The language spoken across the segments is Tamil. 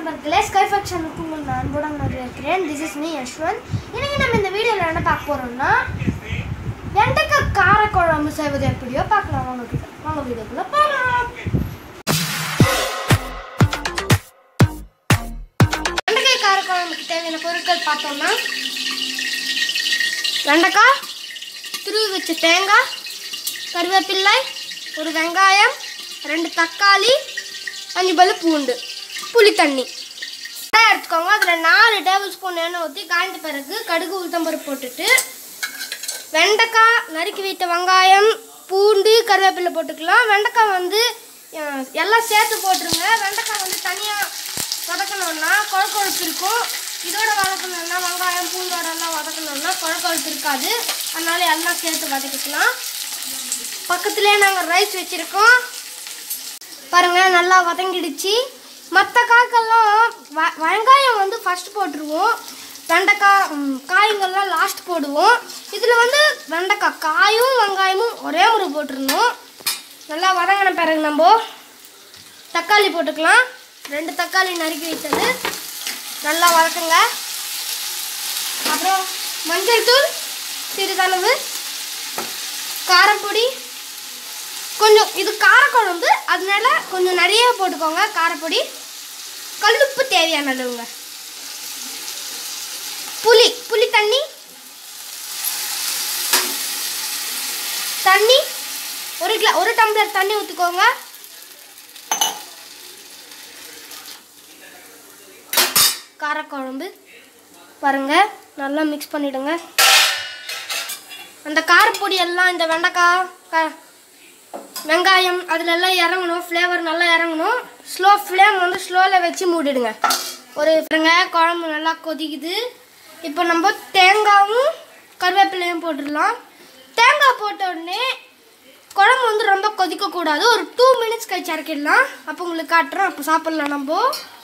நண்பர்களே ஸ்கைஃபக் சேனலுக்கு உங்கள் நான் அன்புடன் வரவேற்கிறேன் திஸ் இஸ் மீ யஷ்வந்த் இன்னைக்கு நம்ம இந்த வீடியோவில் என்ன பார்க்க போகிறோம்னா வெண்டைக்காய் காரக்குழம்பு செய்வது எப்படியோ பார்க்கலாம் வாங்க வீடியோ வாங்க வீடியோக்குள்ளே போகலாம் வெண்டைக்காய் காரக்குழம்புக்கு தேவையான பொருட்கள் பார்த்தோம்னா வெண்டைக்காய் துருவி வச்ச தேங்காய் கருவேப்பிள்ளை ஒரு வெங்காயம் ரெண்டு தக்காளி அஞ்சு பல்லு பூண்டு புளி தண்ணி கடாய் எடுத்துக்கோங்க அதில் நாலு டேபிள் ஸ்பூன் எண்ணெய் ஊற்றி காய்ந்த பிறகு கடுகு உளுத்தம்பருப்பு போட்டுட்டு வெண்டைக்காய் நறுக்கி வைத்த வெங்காயம் பூண்டு கருவேப்பிலை போட்டுக்கலாம் வெண்டைக்காய் வந்து அஹ், எல்லாம் சேர்த்து போட்டுருங்க வெண்டைக்காய் வந்து தனியாக வதக்கணும்னா குழக்கொழுப்பு இருக்கும் இதோட வதக்கணும்னா வெங்காயம் பூண்டோட எல்லாம் வதக்கணும்னா குழக்கொழுப்பு இருக்காது அதனால எல்லாம் சேர்த்து வதக்கிக்கலாம் பக்கத்துலேயே நாங்கள் ரைஸ் வச்சுருக்கோம் பாருங்க நல்லா வதங்கிடுச்சு மற்ற காய்க்கெல்லாம் வ- வெங்காயம் வந்து ஃபர்ஸ்ட் போட்டுருவோம் வெண்டைக்காய் ம், காய்ங்கள்லாம் லாஸ்ட் போடுவோம் இதில் வந்து வெண்டைக்காய் காயும் வெங்காயமும் ஒரே ஒரு போட்டுருணும் நல்லா வதங்கின பிறகு நம்ம தக்காளி போட்டுக்கலாம் ரெண்டு தக்காளி நறுக்கி வைத்தது நல்லா வதக்குங்க அப்புறம் மஞ்சள் தூள் சிறிதளவு காரப்பொடி கொஞ்சம் இது காரக்குழம்பு அதனால கொஞ்சம் நிறைய போட்டுக்கோங்க காரப்பொடி கல்லுப்பு தேவையான அளவுங்க புளி புளி தண்ணி தண்ணி ஒரு கிலோ ஒரு டம்ளர் தண்ணி ஊற்றிக்கோங்க காரக்குழம்பு பாருங்க நல்லா மிக்ஸ் பண்ணிடுங்க அந்த காரப்பொடி எல்லாம் இந்த வெண்டைக்காய் க- வெங்காயம் அதுல எல்லாம் இறங்கணும் ஃப்ளேவர் நல்லா இறங்கணும் ஸ்லோ ஃப்ளேம் வந்து ஸ்லோவில் வச்சு மூடிடுங்க ஒரு பாருங்க குழம்பு நல்லா கொதிக்குது இப்போ நம்ம தேங்காயும் கருவேப்பிலையும் போட்டுடலாம் தேங்காய் போட்ட உடனே குழம்பு வந்து ரொம்ப கொதிக்கக்கூடாது ஒரு டூ மினிட்ஸ் கழிச்சு இறக்கிடலாம் அப்போ உங்களுக்கு காட்டுறோம் அப்போ சாப்பிட்லாம் நம்ம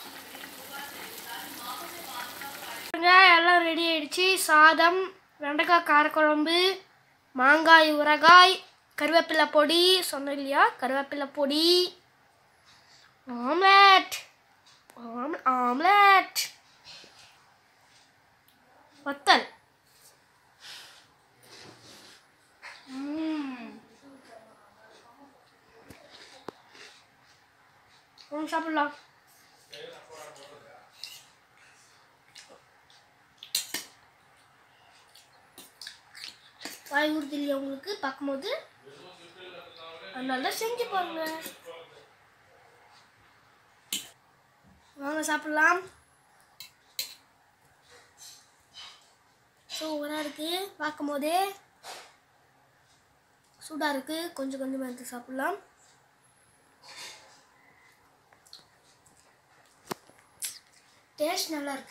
பாருங்க, எல்லாம் ரெடி ஆயிடுச்சு சாதம் வெண்டைக்காய் காரக்குழம்பு மாங்காய் உரகாய் கருவேப்பிலை பொடி சொன்னேன் இல்லையா கருவேப்பிலை பொடி ஆம்லெட் ஆம்- ஆம்லெட் வத்தல் ம்ம். ம், சாப்பிடலாம் வாய் ஊறுது இல்லையா உங்களுக்கு பார்க்கும்போது அதனால தான் செஞ்சு பாருங்க வாங்க சாப்பிடலாம் சூப்பராக இருக்கு பார்க்கும்போதே சூடாக இருக்கு கொஞ்சம் கொஞ்சமாக எடுத்து சாப்பிடலாம் டேஸ்ட் நல்லா இருக்கு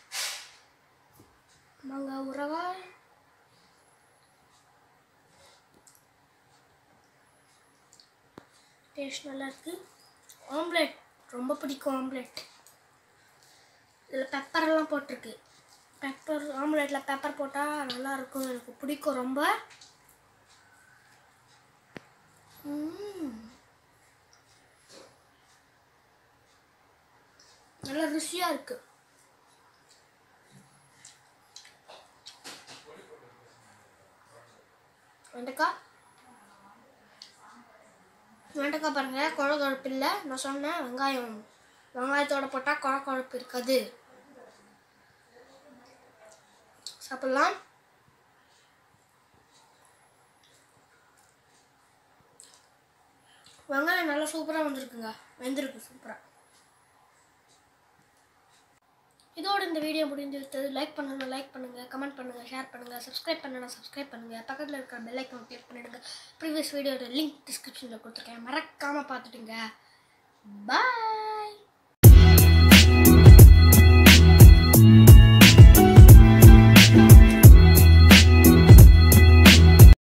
மாங்காய் உரவாய் டேஸ்ட் நல்லா இருக்கு ஆம்லெட் ரொம்ப பிடிக்கும் ஆம்லெட் இதில் பெப்பரெல்லாம் போட்டிருக்கு பெப்பர் ஆம்லெட்டில் பெப்பர் போட்டால் நல்லா இருக்கும் எனக்கு பிடிக்கும் ரொம்ப ம்ம். நல்லா ருசியாக இருக்கு வெண்டைக்காய் வெண்டைக்காய் பாருங்க குழ குழப்பு இல்லை நான் சொன்னேன் வெங்காயம் வெங்காயத்தோட போட்டால் குழ குழப்பு இருக்காது சாப்பிடலாம் வெங்காயம் நல்லா சூப்பராக வந்திருக்குங்க வெந்திருக்கு சூப்பராக இதோட இந்த வீடியோ முடிஞ்சு விட்டது லைக் பண்ணணும் லைக் பண்ணுங்கள் கமெண்ட் பண்ணுங்கள் ஷேர் பண்ணுங்கள் சப்ஸ்கிரைப் பண்ணணும் சப்ஸ்கிரைப் பண்ணுங்கள் பக்கத்தில் இருக்கிற பெல் ஐக்கான் கிளிக் பண்ணிடுங்க ப்ரீவியஸ் வீடியோட லிங்க் டிஸ்கிரிப்ஷனில் கொடுத்துருக்கேன் மறக்காமல் பார்த்துட்டுங்க பாய்